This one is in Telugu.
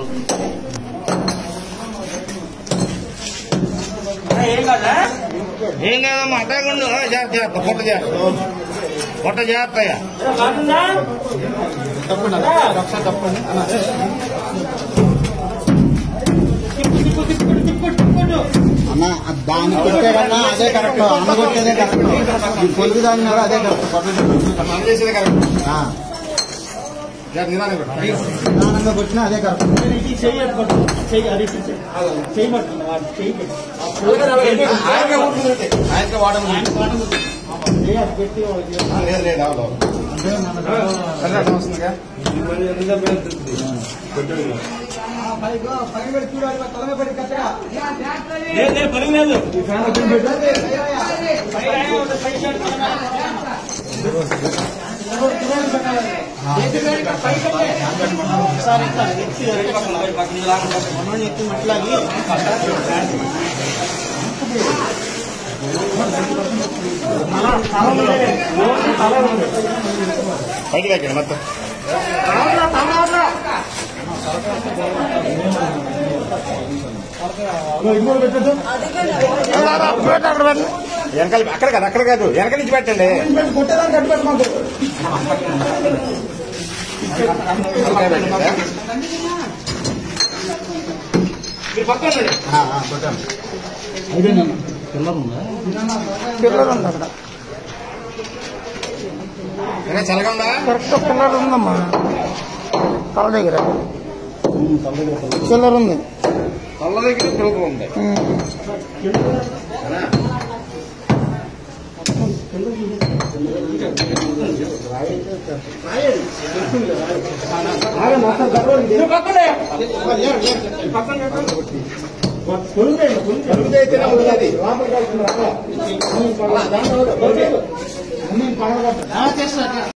ఏం కాదమ్మా అట్టకుండా జాగ్రత్త జాగ్రత్త పొట్ట జాగ్రత్త పొట్ట జాగ్రత్తయ్యా అన్న దాన్ని కొట్టే కన్నా అదే కరెక్ట్ అన్న కొట్టేదే కరెక్ట్ ఈ పొలుగు దాని మీద అదే కరెక్ట్ మనం చేసేది కరెక్ట్ ఆ, జాగ్రత్త నిదానంగా పెట్టు. నిదానంగా కొట్టినా అదే కరెక్ట్ ఆయనకే ఊరుకుంది ఆయనకే వాడను లేదు లేదు అవును సరే అర్థం వస్తుందిగా బయటికి ఎక్కండి మొత్తం వెనకాల అక్కడ కాదు అక్కడ కాదు వెనక నుంచి పెట్టండి ఆ, ఆ, కొట్టాను ఏమైనా చల్లగా ఉందా కరెక్ట్ పిల్లర్ ఉందమ్మా తల దగ్గర చిల్లర ఉంది చల్ల దగ్గర పిలుపు ఉంది చేస్తా